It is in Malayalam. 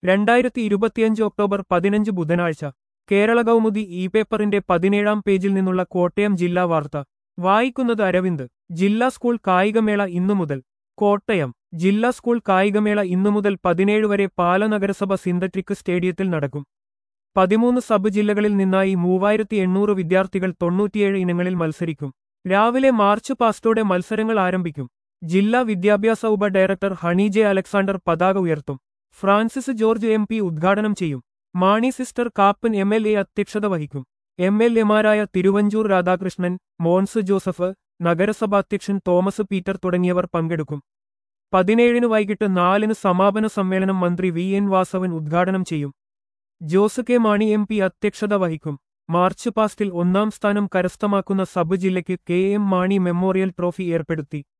രണ്ടായിരത്തി ഇരുപത്തിയഞ്ച് ഒക്ടോബർ പതിനഞ്ച് ബുധനാഴ്ച കേരള കൗമുദി ഇ പേപ്പറിന്റെ പതിനേഴാം പേജിൽ നിന്നുള്ള കോട്ടയം ജില്ലാ വാർത്ത വായിക്കുന്നത് അരവിന്ദ് ജില്ലാ സ്കൂൾ കായികമേള ഇന്നു മുതൽ കോട്ടയം ജില്ലാ സ്കൂൾ കായികമേള ഇന്നു മുതൽ പതിനേഴ് വരെ പാല നഗരസഭ സിന്തറ്റിക് സ്റ്റേഡിയത്തിൽ നടക്കും പതിമൂന്ന് സബ് ജില്ലകളിൽ നിന്നായി മൂവായിരത്തി എണ്ണൂറ് വിദ്യാർത്ഥികൾ തൊണ്ണൂറ്റിയേഴ് ഇനങ്ങളിൽ മത്സരിക്കും രാവിലെ മാർച്ച് പാസ്റ്റോടെ മത്സരങ്ങൾ ആരംഭിക്കും ജില്ലാ വിദ്യാഭ്യാസ ഉപ ഡയറക്ടർ ഹണി ജെ അലക്സാണ്ടർ പതാക ഉയർത്തും ഫ്രാൻസിസ് ജോർജ് എം പി ഉദ്ഘാടനം ചെയ്യും Mani sister Kappan M L A അധ്യക്ഷത വഹിക്കും എം എൽ എമാരായ തിരുവഞ്ചൂർ രാധാകൃഷ്ണൻ മോൻസ് ജോസഫ് നഗരസഭാധ്യക്ഷൻ തോമസ് പീറ്റർ തുടങ്ങിയവർ പങ്കെടുക്കും പതിനേഴിന് വൈകിട്ട് നാലിന് സമാപന സമ്മേളനം മന്ത്രി വി എൻ വാസവൻ ഉദ്ഘാടനം ചെയ്യും Jose K Mani M P അധ്യക്ഷത വഹിക്കും മാർച്ച് പാസ്റ്റിൽ ഒന്നാം സ്ഥാനം കരസ്ഥമാക്കുന്ന സബ് ജില്ലയ്ക്ക് K M Mani memorial trophy ഏർപ്പെടുത്തി